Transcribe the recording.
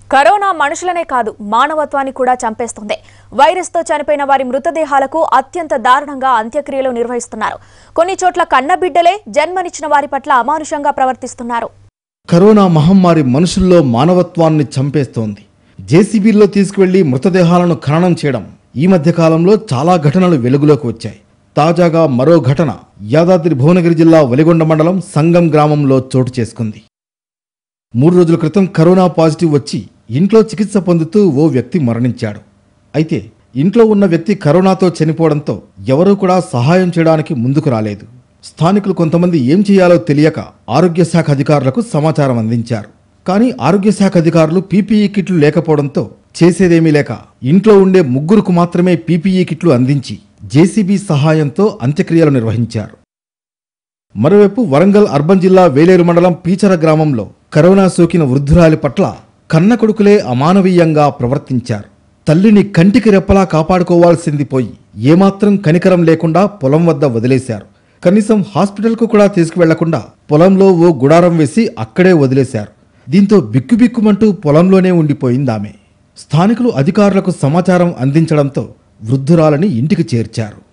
corona మనుషులనే కాదు మానవత్వాన్ని కూడా చంపేస్తుంది వైరస్తో చనిపోయిన వారి మృతదేహాలకు అత్యంత దారుణంగా అంత్యక్రియలు నిర్వహిస్తున్నారు కొన్ని చోట్ల కన్నబిడ్డలే జన్మనిచ్చిన వారి పట్ల అమానుషంగా ప్రవర్తిస్తున్నారు కరోనా మహమ్మారి మనుషుల్లో మానవత్వాన్ని చంపేస్తోంది జేసీబీల్లో తీసుకువెళ్లి మృతదేహాలను ఖననం చేయడం ఈ మధ్య కాలంలో చాలా ఘటనలు వెలుగులోకి వచ్చాయి తాజాగా మరో ఘటన యాదాద్రి భువనగిరి జిల్లా వెలిగొండ మండలం సంగం గ్రామంలో చోటు చేసుకుంది మూడు రోజుల క్రితం కరోనా పాజిటివ్ వచ్చి ఇంట్లో చికిత్స పొందుతూ ఓ వ్యక్తి మరణించాడు అయితే ఇంట్లో ఉన్న వ్యక్తి కరోనాతో చనిపోవడంతో ఎవరూ కూడా సహాయం చేయడానికి ముందుకు రాలేదు స్థానికులు కొంతమంది ఏం చేయాలో తెలియక ఆరోగ్య శాఖ అధికారులకు సమాచారం అందించారు కానీ ఆరోగ్య శాఖ అధికారులు పీపీఈ కిట్లు లేకపోవడంతో చేసేదేమీ లేక ఇంట్లో ఉండే ముగ్గురుకు మాత్రమే పీపీఈ కిట్లు అందించి జేసీబీ సహాయంతో అంత్యక్రియలు నిర్వహించారు మరోవైపు వరంగల్ అర్బన్ జిల్లా వేలేరు మండలం పీచర గ్రామంలో కరోనా సోకిన వృద్ధురాలి పట్ల కన్న కొడుకులే అమానవీయంగా ప్రవర్తించారు తల్లిని కంటికి రెప్పలా కాపాడుకోవాల్సింది పోయి ఏమాత్రం కనికరం లేకుండా పొలం వద్ద వదిలేశారు కనీసం హాస్పిటల్కు కూడా తీసుకువెళ్లకుండా పొలంలో ఓ గుడారం వేసి అక్కడే వదిలేశారు దీంతో బిక్కుబిక్కుమంటూ పొలంలోనే ఉండిపోయిందామె స్థానికులు అధికారులకు సమాచారం అందించడంతో వృద్ధురాలని ఇంటికి చేర్చారు